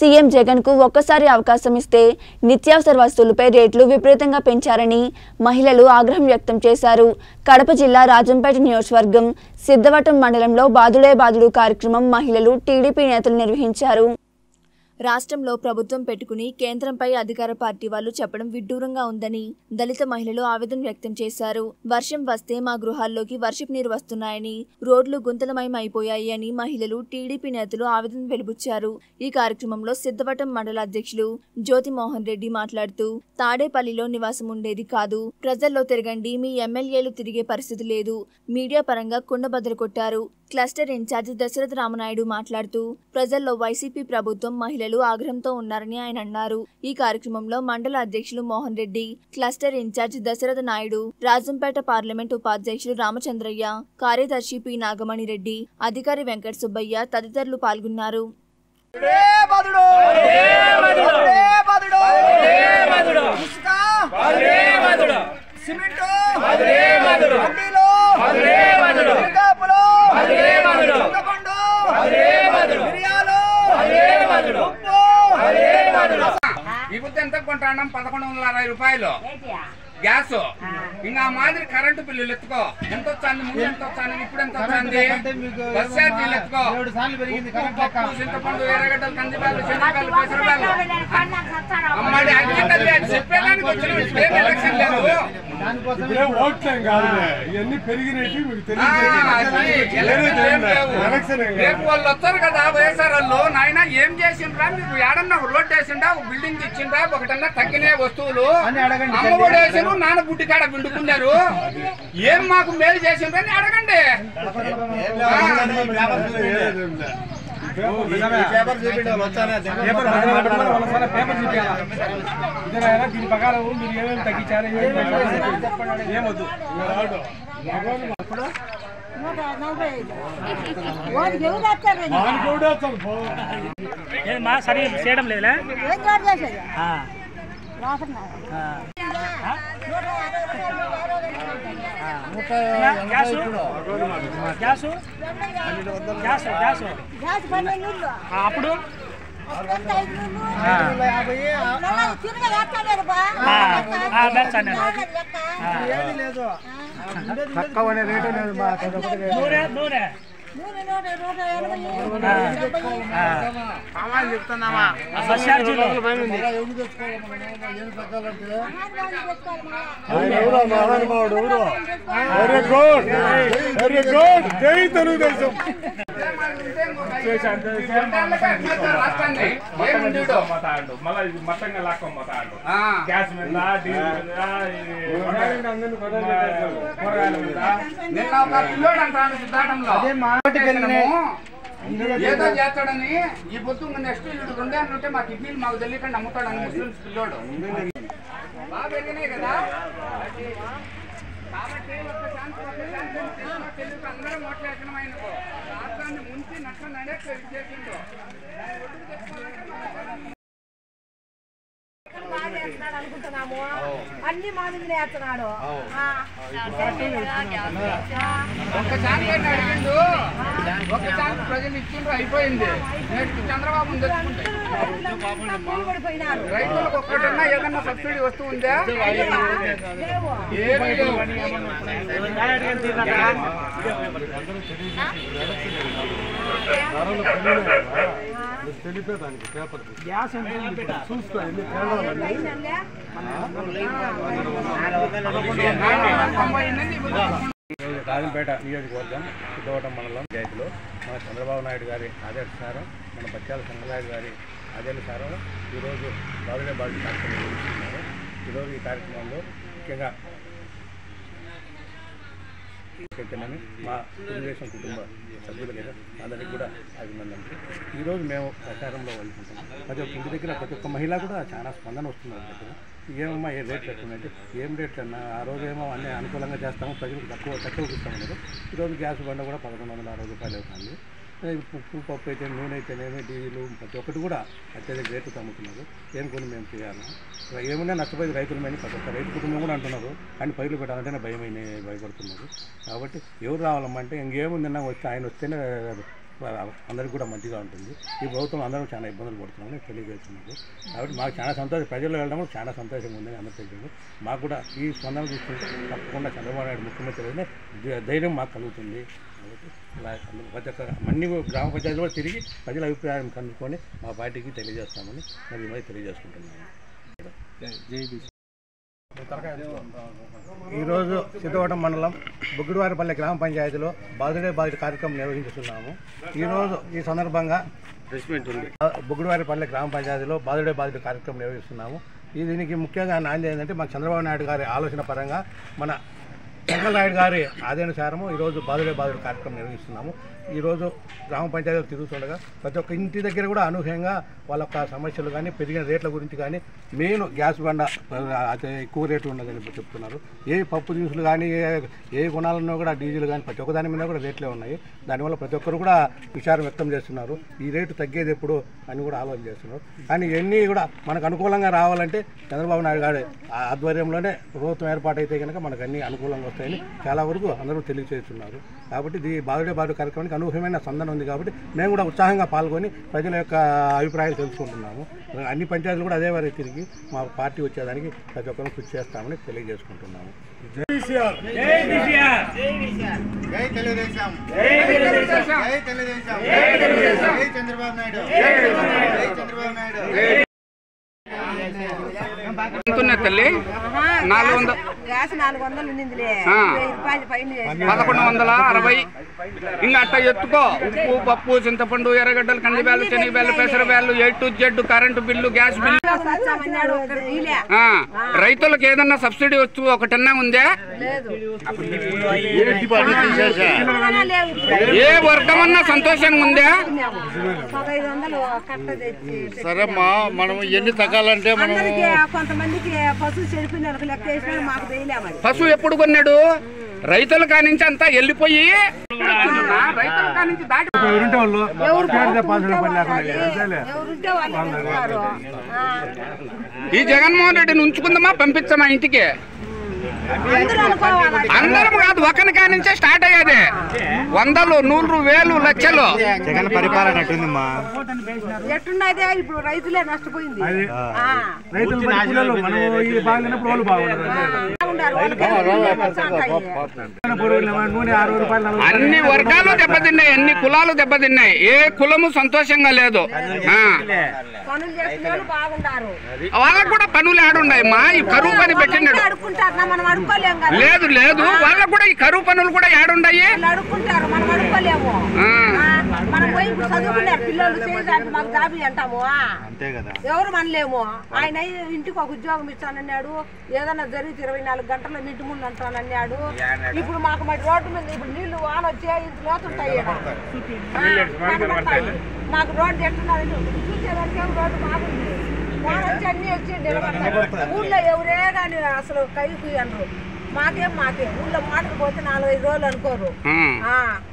CM Jagan కు ఒక్కసారి అవకాశం ఇస్తే నిత్యావసర వస్తువులపై రేట్లు విపరీతంగా పెంచారని మహిళలు ఆగ్రహం వ్యక్తం చేశారు కడప జిల్లా రాజంపేట నియోజకవర్గం సిద్ధవటం మండలంలో బాదుడే బాదుడు కార్యక్రమం మహిళలు టీడీపీ నేతలు నిర్వహించారు రాష్ట్రంలో ప్రభుత్వం పెట్టుకుని కేంద్రంపై అధికార పార్టీ వాళ్ళు చెప్పడం విడ్డూరంగా ఉందని దళిత మహిళలు ఆవేదన వ్యక్తం చేశారు వర్షం వస్తే మా గృహాల్లోకి వర్షపు నీరు వస్తున్నాయని రోడ్లు గుంతలమయం అయిపోయాయి అని మహిళలు టీడీపీ నేతలు ఆవేదన వెలుబుచ్చారు ఈ కార్యక్రమంలో సిద్ధవటం మండల అధ్యక్షులు జ్యోతిమోహన్ రెడ్డి మాట్లాడుతూ తాడేపల్లిలో నివాసం ఉండేది కాదు ప్రజల్లో తిరగండి మీ ఎమ్మెల్యేలు తిరిగే పరిస్థితి లేదు మీడియా పరంగా కుండబద్దలు కొట్టారు క్లస్టర్ ఇన్ఛార్జి దశరథ రామనాయుడు మాట్లాడుతూ ప్రజల్లో వైసీపీ ప్రభుత్వం మహిళలు ఆగ్రహంతో ఉన్నారని ఆయన అన్నారు ఈ కార్యక్రమంలో మండల అధ్యక్షులు Mohan Reddy cluster incharge Dasaratha Naidu Rajampet parliament ఉపాధ్యక్షులు రామచంద్రయ్య కార్యదర్శి పి నాగమణి రెడ్డి అధికారి వెంకట సుబ్బయ్య తదితరులు పాల్గొన్నారు బదుడు బదుడు బదుడు ఇసుక సిమెంట్ అడ్డీలు శ్రీకాకుళం చింతపండు మిరియాలు ఉప్పు ఈ బుద్ధి ఎంత కొంటాం పదకొండు వందల అరవై రూపాయలు గ్యాస్ ఇంకా ఆ మాదిరి కరెంటు బిల్లులు ఎత్తుకో ఎంత వచ్చింది ముందు ఎంత వచ్చింది ఇప్పుడు ఎంత వచ్చింది బస్ ఛార్జీలు ఎత్తుకో ఉప్పు, పప్పు చింతపండు ఎర్రగడ్డలు కందిపాలు శనగపాలు పెసరపాలు అమ్మాడి అన్ని తల్లి అది చెప్పేదానికి వచ్చిన ఏం ఎలక్షన్ లేదు ఇప్పుడే ఓట్లేం కాదులే ఇవన్నీ పెరిగినట్టు మీకు ఆ, అది ఎలక్షన్ ఏం లేవు. ఎలక్షన్ ఏం రేపు వాళ్ళు వస్తారు కదా వైఎస్ఆర్ వాళ్ళు నాయన ఏం చేసిండ్రా మీకు ఏడన్నా ఒక రోడ్ వేసిండ్రా ఒక బిల్డింగ్ ఇచ్చిండ్రా ఒకటన్నా తగ్గిన వస్తువులు అమ్మఒడి వేసారు నాన్న బుడ్డి కాడ పిండుకున్నారు ఏం మాకు మేలు చేసిండ్రా అని అడగండి దీని ప్రకారం మీరు ఏమేమి తగ్గించారు ఏమొద్దు వాడికి ఎవరు వస్తారు మానుకోడు అసలు పో. మా సరి చేయడం లేదులే ఏం జోడు చేసేది రాసుకున్నారు gas gas gas gas gas పన్నెండు నీళ్ళు ఆ, అప్పుడు ఎంత ఐదు నీళ్ళు నెల తిరిగి వేస్తాడు బా ఆ, ఆ, వేస్తాను. నూనె నూనె నూనె నూనె నూట ఎనభై ఆ, చెప్తున్నామా బస్ ఛార్జీలు ఆయన ఎవరో మహానుభావుడు ఎవరో వెరీ గుడ్ వెరీ గుడ్ జై తెలుగుదేశం రాష్ట్రాన్ని ఏముంది చూడు. పోతాడు మళ్ళీ ఇది మొత్తంగా లాక్కొని పోతాడు ఆ. గ్యాస్ మీద డీజిల్ మీద ఇది కూరగాయల మీద నిన్న ఒక పిల్లోడు అంటాడు సిద్ధాటంలో ఏదో చేస్తాడని ఈ పొత్తు నెక్స్ట్ ఇల్లు రెండే ఉంటే మా కిడ్నీలు మాకు తెలియకుండా అమ్ముతాడని ముస్లిమ్స్ పిల్లోడు బాగా పెరిగినాయి కదా కాబట్టి ఒక్క ఛాన్స్ ఒక్క ఛాన్స్ అని తెలిసినా తెలియక అందరం ఓట్లు వేసినాం ఆయనకు రాష్ట్రాన్ని ముంచి నష్టం నడేట్టు చేసిండు దాన్ని ఒడ్డుకు తెచ్చుకోవాలంటే మనం అనుకుంటున్నాము అన్ని మా మీద వేస్తున్నాడు ఒక్క ఛాన్స్ అయితే అడిగిండు ఒక్క ఛాన్స్ ప్రజలు ఇచ్చిండ్రు అయిపోయింది నెక్స్ట్ చంద్రబాబు తెచ్చుకుంటే పడిపోయినారు రైతులకు ఒక్కటన్నా ఏదన్నా సబ్సిడీ వస్తూ ఉందా ఏమీ లేవు. తెలిపేదానికి పేపర్ చూసుకో ఎన్ని తేడాలని తొంభై ఎనిమిది ఇప్పుడు రాజంపేట నియోజకవర్గం సిద్ధవటం మండలం పంచాయతీలో మన చంద్రబాబు నాయుడు గారి ఆదేశానుసారం మన బత్యాల చంద్రబాబు గారి ఆదేశానుసారం ఈరోజు బాలుడే బాలు కార్యక్రమం నిర్వహిస్తున్నారు ఈరోజు ఈ కార్యక్రమంలో ముఖ్యంగా చైతన్యని మా తెలుగుదేశం కుటుంబ సభ్యులు కదా అందరికీ కూడా అభినందనలు ఈరోజు మేము ప్రచారంలో వండుకుంటాం ప్రతి ఒక్క ఇంటి దగ్గర ప్రతి ఒక్క మహిళ కూడా చాలా స్పందన వస్తుంది వాళ్ళ దగ్గర ఏమమ్మా ఏ రేట్లు ఎట్లున్నాయంటే ఏం రేట్లు అన్నా ఆ రోజు ఏమో అన్నీ అనుకూలంగా చేస్తాము ప్రజలకు తక్కువ తక్కువ ఇస్తామన్నారు ఈరోజు గ్యాస్ బండ కూడా పదకొండు వందల అరవై రూపాయలు అవుతుంది అదే ఉప్పు పప్పు అయితే నూనె అయితేనేమి డీజిల్ ప్రతి ఒక్కటి కూడా అత్యధిక రేట్లు అమ్ముతున్నారు ఏం కొని మేము చేయాలి ఇలా ఏమున్నా నష్టపోయేది రైతులమని ప్రతి ఒక్క రైతు కుటుంబం కూడా అంటున్నారు కానీ పైర్లు పెట్టాలంటేనే భయమైన భయపడుతున్నారు కాబట్టి ఎవరు రావాలమ్మా అంటే ఇంకేముందన్నా వస్తే ఆయన వస్తేనే అందరికీ కూడా మంచిగా ఉంటుంది ఈ ప్రభుత్వం అందరం చాలా ఇబ్బందులు పడుతున్నామని తెలియజేస్తున్నారు కాబట్టి మాకు చాలా సంతోషం ప్రజల్లో వెళ్ళడం కూడా చాలా సంతోషంగా ఉందని అందరూ తెలియదు మాకు కూడా ఈ స్పందన చూస్తుంటే తప్పకుండా చంద్రబాబు నాయుడు ముఖ్యమంత్రి అయితేనే ధై- ధైర్యం మాకు కలుగుతుంది కాబట్టి ఇలా అందరూ ప్రతి ఒక్క అన్ని గ్రామ పంచాయతీలో కూడా తిరిగి ప్రజల అభిప్రాయం కనుక్కొని మా పార్టీకి తెలియజేస్తామని మరి మరి తెలియజేసుకుంటున్నాము ఈరోజు సిద్ధవటం మండలం బుగ్గుడివారిపల్లి గ్రామ పంచాయతీలో బాధుడే బాధిత కార్యక్రమం నిర్వహించుతున్నాము ఈరోజు ఈ సందర్భంగా బుగ్గుడివారిపల్లి గ్రామ పంచాయతీలో బాధుడే బాధిత కార్యక్రమం నిర్వహిస్తున్నాము ఈ దీనికి ముఖ్యంగా నాంది ఏంటంటే మన చంద్రబాబు నాయుడు గారి ఆలోచన పరంగా మన వెంకయ్యనాయుడు గారి ఆదేశానుసారము ఈరోజు బాధుడే బాధుడు కార్యక్రమం నిర్వహిస్తున్నాము ఈరోజు గ్రామ పంచాయతీలు తిరుగుతుండగా ప్రతి ఒక్క ఇంటి దగ్గర కూడా అనూహ్యంగా వాళ్ళ యొక్క సమస్యలు కానీ పెరిగిన రేట్ల గురించి కానీ మెయిన్ గ్యాస్ బండ అతి ఎక్కువ రేటు ఉన్నదని చెప్తున్నారు ఏ పప్పు దినుసులు కానీ ఏ ఏ గుణాలను కూడా డీజిల్ కానీ ప్రతి ఒక్క దాని మీద కూడా రేట్లే ఉన్నాయి దానివల్ల ప్రతి ఒక్కరు కూడా విచారం వ్యక్తం చేస్తున్నారు ఈ రేటు తగ్గేది ఎప్పుడు అని కూడా ఆలోచన చేస్తున్నారు కానీ ఇవన్నీ కూడా మనకు అనుకూలంగా రావాలంటే చంద్రబాబు నాయుడు గారి ఆధ్వర్యంలోనే ప్రభుత్వం ఏర్పాటైతే కనుక మనకు అన్ని అనుకూలంగా వస్తాయని చాలా వరకు అందరూ తెలియజేస్తున్నారు కాబట్టి ఇది బాధుడే బాధ కార్యక్రమానికి అనూహ్యమైన స్పందన ఉంది కాబట్టి మేము కూడా ఉత్సాహంగా పాల్గొని ప్రజల యొక్క అభిప్రాయాలు తెలుసుకుంటున్నాము అన్ని పంచాయతీలు కూడా అదే వారి తిరిగి మా పార్టీ వచ్చేదానికి ప్రతి ఒక్కరు కృషి చేస్తామని తెలియజేసుకుంటున్నాము జై తెలుగుదేశం జై తెలుగుదేశం జై చంద్రబాబు నాయుడు జై చంద్రబాబు నాయుడు ఎంతున్నది తల్లి నాలుగు వందల గ్యాస్ నాలుగు వందలు ఉండిందిలే ఆ. వెయ్యి రూపాయలు పైన చేసి పదకొండు వందల అరవై ఇంకా అట్ట ఎత్తుకో ఉప్పు పప్పు చింతపండు ఎర్రగడ్డలు కందిబ్యాలు శనగబ్యాలు పెసరబ్యాలు A to Z current bill gas bill వచ్చామన్నాడు ఒక్కరు ఈలే. ఆ, రైతులకు ఏదన్నా సబ్సిడీ వచ్చు ఒకటన్నా ఉందే ఏమన్నా లేవు ఇప్పుడు. ఏ వర్గమన్నా సంతోషంగా ఉందే పదహైదు వందలు కట్ట తెచ్చి సరేమ్మా మనం ఎన్ని తగ్గాలంటే మనం అందరికి కొంతమందికి పశువు చెడిపోయిన వాళ్ళకి లెక్క వేసినాడు మాకు వేయలేమని పశువు ఎప్పుడు కొన్నాడు రైతుల కానించి అంతా వెళ్ళిపోయి రైతుల కానించి దాటి ఎవరుంటే వాళ్ళు ఎవరు పేరు చెప్పాల్సిన పని లేకుండా లేదు. అంతేలే. ఎవరుంటే వాళ్ళు ఇస్తారు. ఆ. ఈ జగన్మోహన్ రెడ్డిని ఉంచుకుందామా పంపించమా ఇంటికి అందరూ అనుకోవాలి అందరం కాదు ఒకరి కానించే స్టార్ట్ అయ్యేది వందలు నూరు వేలు లక్షలు జగన్ పరిపాలన ఎట్టుందమ్మా ఎట్టున్నదే ఇప్పుడు రైతులే నష్టపోయింది ఆ. రైతులు మరి పిల్లలు మనం ఈ బాగున్నప్పుడు వాళ్ళు బాగుండరు బాగుండారు. వాళ్ళకి ఖర్చు అంటాయి. పొరుగులు నూనె ఆరు రూపాయలు నలభై అన్ని వర్గాలు దెబ్బతిన్నాయి అన్ని కులాలు దెబ్బతిన్నాయి ఏ కులము సంతోషంగా లేదు ఆ. పనులు చేసిన వాళ్ళు బాగుండారు వాళ్ళకు కూడా పనులు ఆడున్నాయి మా ఈ కరువు పని పెట్టినాడు అడుక్కుంటారు మనం అడుక్కోలేం కదా లేదు లేదు వాళ్ళకు కూడా ఈ కరువు పనులు కూడా ఏడున్నాయి వాళ్ళు అడుక్కుంటారు మనం అడుక్కోలేము ఆ. ఆ, మనం పోయి ఇప్పుడు చదువుకున్నారు పిల్లలు చేయడానికి మాకు జాబీ అంటాము ఆ. అంతే కదా ఎవరు మనలేము ఆయన ఇంటికి ఒక ఉద్యోగం ఇస్తానన్నాడు ఏదైనా జరిగితే ఇరవై నాలుగు గంటల నింటి ముందు అంటానన్నాడు ఇప్పుడు మాకు మరి రోడ్డు మీద ఇప్పుడు నీళ్లు వాన వచ్చే ఇంత లోతుంటాయి ఈడ. ఆ, కనబడతాయి. మాకు రోడ్డు ఎట్టున్నారు చూసేదానికి ఏం రోడ్డు బాగుంది వాన వచ్చి అన్ని వచ్చి నిలబడతాయి ఊళ్ళో ఎవరే కానీ అసలు కైకు అనరు మాకేం మాకే ఊళ్ళో మాటలు పోతే నాలుగైదు రోజులు అనుకోరు ఆ. ఆ